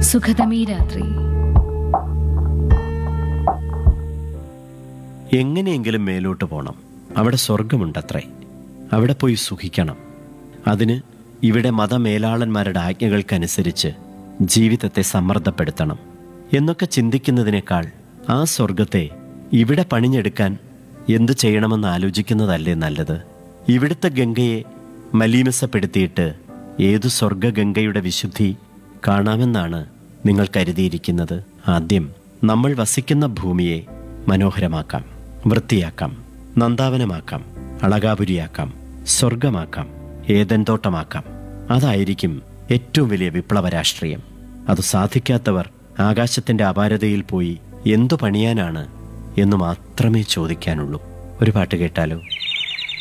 സുഖതമീ രാത്രി എങ്ങനെയെങ്കിലും മേലോട്ട് പോകണം അവിടെ സ്വർഗമുണ്ടത്രേ അവിടെ പോയി സുഖിക്കണം അതിന് ഇവിടെ മതമേലാളന്മാരുടെ ആജ്ഞകൾക്കനുസരിച്ച് ജീവിതത്തെ സമ്മർദ്ദപ്പെടുത്തണം എന്നൊക്കെ ചിന്തിക്കുന്നതിനേക്കാൾ ആ സ്വർഗത്തെ ഇവിടെ പണിഞ്ഞെടുക്കാൻ എന്തു ചെയ്യണമെന്ന് ആലോചിക്കുന്നതല്ലേ നല്ലത് ഇവിടുത്തെ ഗംഗയെ മലീമസപ്പെടുത്തിയിട്ട് ഏതു സ്വർഗഗംഗയുടെ വിശുദ്ധി കാണാമെന്നാണ് നിങ്ങൾ കരുതിയിരിക്കുന്നത് ആദ്യം നമ്മൾ വസിക്കുന്ന ഭൂമിയെ മനോഹരമാക്കാം വൃത്തിയാക്കാം നന്ദാവനമാക്കാം അളകാപുരിയാക്കാം സ്വർഗമാക്കാം ഏതൻ തോട്ടമാക്കാം അതായിരിക്കും ഏറ്റവും വലിയ വിപ്ലവ രാഷ്ട്രീയം അത് സാധിക്കാത്തവർ ആകാശത്തിന്റെ അപാരതയിൽ പോയി എന്തു പണിയാനാണ് എന്ന് മാത്രമേ ചോദിക്കാനുള്ളൂ ഒരു പാട്ട് കേട്ടാലോ